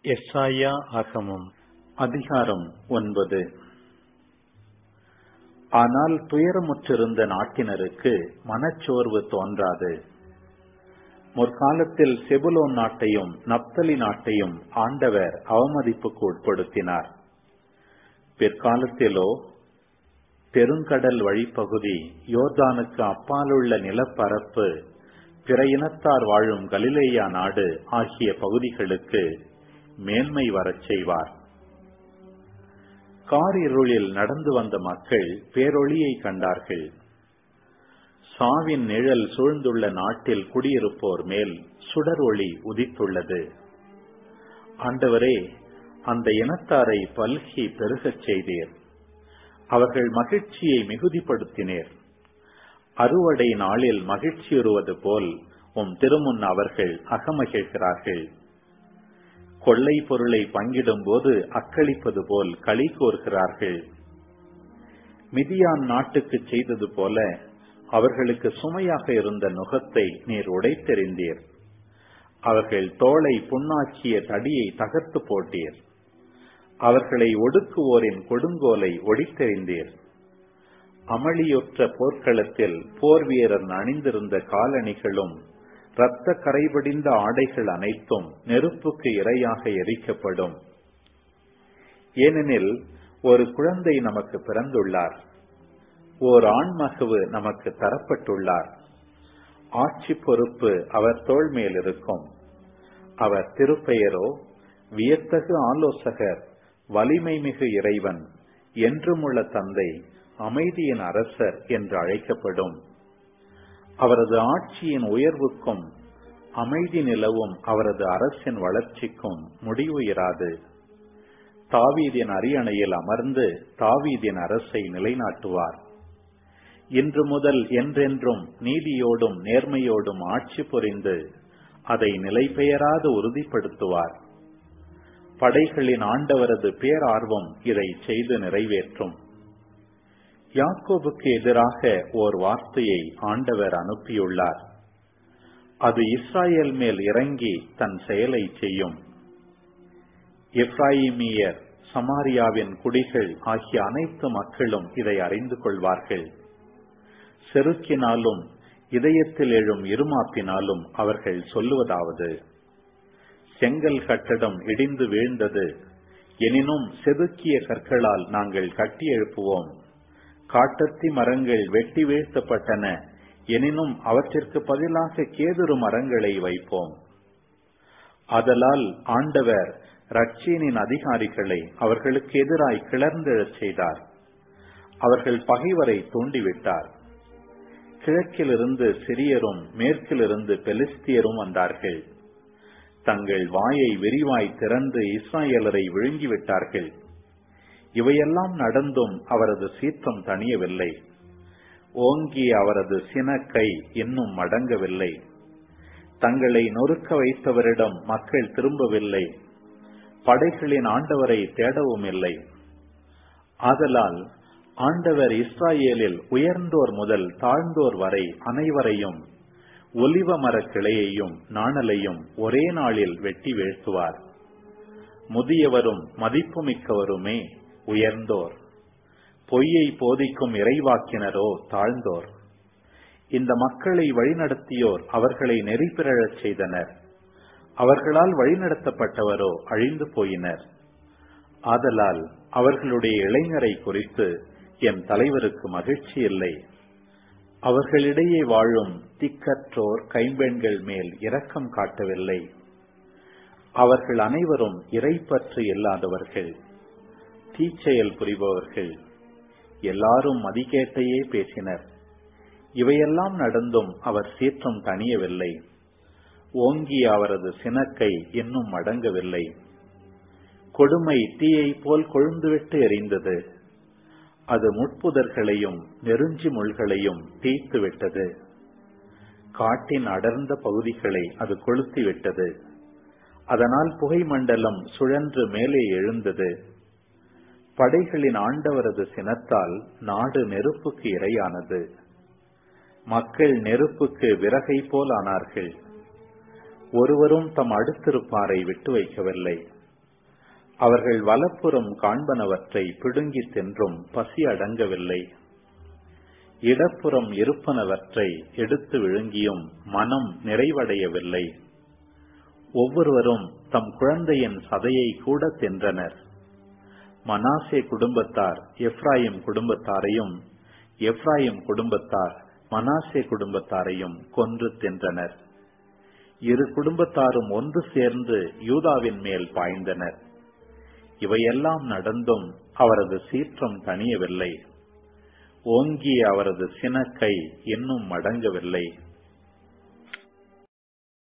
எஸ்ஐயா ஆகமம் அதிகாரம் ஒன்பது ஆனால் துயரமுற்றிருந்த நாட்டினருக்கு மனச்சோர்வு தோன்றாது முற்காலத்தில் செபுலோன் நாட்டையும் நப்தலி நாட்டையும் ஆண்டவர் அவமதிப்புக்கு உட்படுத்தினார் பிற்காலத்திலோ பெருங்கடல் வழிப்பகுதி யோர்தானுக்கு அப்பாலுள்ள நிலப்பரப்பு பிற இனத்தார் வாழும் கலிலேயா நாடு ஆகிய பகுதிகளுக்கு மேன்மை வரச் செய்வார் காரிருளில் நடந்து வந்த மக்கள் பேரொளியை கண்டார்கள் சாவின் நிழல் சூழ்ந்துள்ள நாட்டில் குடியிருப்போர் மேல் சுடர் ஒளி உதித்துள்ளது ஆண்டவரே அந்த இனத்தாரை பல்கி பெருகச் செய்தீர் அவர்கள் மகிழ்ச்சியை மிகுதிப்படுத்தினீர் அறுவடை நாளில் மகிழ்ச்சியுறுவது போல் உம் திருமுன் அவர்கள் அகமகிழ்கிறார்கள் கொள்ளை பொருளை பங்கிடும் போது அக்களிப்பது போல் களி கோர்கிறார்கள் மிதியான் நாட்டுக்கு செய்தது போல அவர்களுக்கு சுமையாக இருந்த நுகத்தை நீர் உடைத்தெறிந்தீர் அவர்கள் தோளை புண்ணாக்கிய தடியை தகர்த்து போட்டீர் அவர்களை ஒடுக்குவோரின் கொடுங்கோலை ஒடித்தெறிந்தீர் அமளியொற்ற போர்க்களத்தில் போர் வீரன் அணிந்திருந்த காலணிகளும் இரத்த கரைபடிந்த ஆடைகள் அனைத்தும் நெருப்புக்கு இரையாக எரிக்கப்படும் ஏனெனில் ஒரு குழந்தை நமக்கு பிறந்துள்ளார் ஓர் ஆண்மகவு நமக்கு தரப்பட்டுள்ளார் ஆட்சி பொறுப்பு அவர் தோள் மேல் இருக்கும் அவர் திருப்பெயரோ வியத்தகு ஆலோசகர் வலிமை மிகு இறைவன் என்றுமுள்ள தந்தை அமைதியின் அரசர் என்று அழைக்கப்படும் அவரது ஆட்சியின் உயர்வுக்கும் அமைதி நிலவும் அவரது அரசின் வளர்ச்சிக்கும் முடிவு இராது தாவீதின் அரியணையில் அமர்ந்து தாவீதின் அரசை நிலைநாட்டுவார் இன்று முதல் என்றென்றும் நீதியோடும் நேர்மையோடும் ஆட்சி புரிந்து அதை நிலைபெயராது உறுதிப்படுத்துவார் படைகளின் ஆண்டவரது பேரார்வம் இதை செய்து நிறைவேற்றும் யாக்கோபுக்கு எதிராக ஓர் வார்த்தையை ஆண்டவர் அனுப்பியுள்ளார் அது இஸ்ராயல் மேல் இறங்கி தன் செயலை செய்யும் எப்ராயிமியர் சமாரியாவின் குடிகள் ஆகிய அனைத்து மக்களும் இதை அறிந்து கொள்வார்கள் செருக்கினாலும் இதயத்தில் எழும் இருமாப்பினாலும் அவர்கள் சொல்லுவதாவது செங்கல் கட்டடம் இடிந்து வீழ்ந்தது எனினும் செதுக்கிய கற்களால் நாங்கள் கட்டி எழுப்புவோம் காட்டத்தி மரங்கள் வெட்டி வீழ்த்தப்பட்டன எனினும் அவற்றிற்கு பதிலாக கேதுரு மரங்களை வைப்போம் அதலால் ஆண்டவர் ரட்சியனின் அதிகாரிகளை அவர்களுக்கு எதிராய் கிளர்ந்தெழச் செய்தார் அவர்கள் பகைவரை தூண்டிவிட்டார் கிழக்கிலிருந்து சிறியரும் மேற்கிலிருந்து பெலிஸ்தியரும் வந்தார்கள் தங்கள் வாயை விரிவாய் திறந்து இஸ்ராயலரை விழுங்கிவிட்டார்கள் இவையெல்லாம் நடந்தும் அவரது சீற்றம் தணியவில்லை ஓங்கி அவரது சினக்கை இன்னும் மடங்கவில்லை தங்களை நொறுக்க வைத்தவரிடம் மக்கள் திரும்பவில்லை படைகளின் ஆண்டவரை தேடவும் இல்லை ஆதலால் ஆண்டவர் இஸ்ராயேலில் உயர்ந்தோர் முதல் தாழ்ந்தோர் வரை அனைவரையும் ஒலிவ மர கிளையையும் நாணலையும் ஒரே நாளில் வெட்டி வீழ்த்துவார் முதியவரும் மதிப்புமிக்கவருமே உயர்ந்தோர் பொய்யை போதிக்கும் இறைவாக்கினரோ தாழ்ந்தோர் இந்த மக்களை வழிநடத்தியோர் அவர்களை நெறிபிறழச் செய்தனர் அவர்களால் வழிநடத்தப்பட்டவரோ அழிந்து போயினர் ஆதலால் அவர்களுடைய இளைஞரை குறித்து என் தலைவருக்கு மகிழ்ச்சி இல்லை அவர்களிடையே வாழும் திக்கற்றோர் கைம்பெண்கள் மேல் இரக்கம் காட்டவில்லை அவர்கள் அனைவரும் இறைப்பற்று இல்லாதவர்கள் தீச்செயல் புரிபவர்கள் எல்லாரும் மதிக்கேட்டையே பேசினர் இவையெல்லாம் நடந்தும் அவர் சீற்றம் தணியவில்லை ஓங்கி அவரது சினக்கை இன்னும் அடங்கவில்லை கொடுமை தீயை போல் கொழுந்துவிட்டு எரிந்தது அது முட்புதர்களையும் நெருஞ்சி முள்களையும் தீர்த்து விட்டது காட்டின் அடர்ந்த பகுதிகளை அது கொளுத்தி விட்டது அதனால் புகை மண்டலம் சுழன்று மேலே எழுந்தது படைகளின் ஆண்டவரது சினத்தால் நாடு நெருப்புக்கு இரையானது மக்கள் நெருப்புக்கு விறகை போல் ஆனார்கள் ஒருவரும் தம் அடுத்திருப்பாரை விட்டு வைக்கவில்லை அவர்கள் வலப்புறம் காண்பனவற்றை பிடுங்கி தின்றும் பசி அடங்கவில்லை இடப்புறம் இருப்பனவற்றை எடுத்து விழுங்கியும் மனம் நிறைவடையவில்லை ஒவ்வொருவரும் தம் குழந்தையின் சதையை கூட தின்றனர் மனாசே குடும்பத்தார் எப்ராயிம் குடும்பத்தாரையும் எப்ராயிம் குடும்பத்தார் மனாசே குடும்பத்தாரையும் கொன்று தின்றனர் இரு குடும்பத்தாரும் ஒன்று சேர்ந்து யூதாவின் மேல் பாய்ந்தனர் இவையெல்லாம் நடந்தும் அவரது சீற்றம் தணியவில்லை ஓங்கிய அவரது சினக்கை இன்னும் மடங்கவில்லை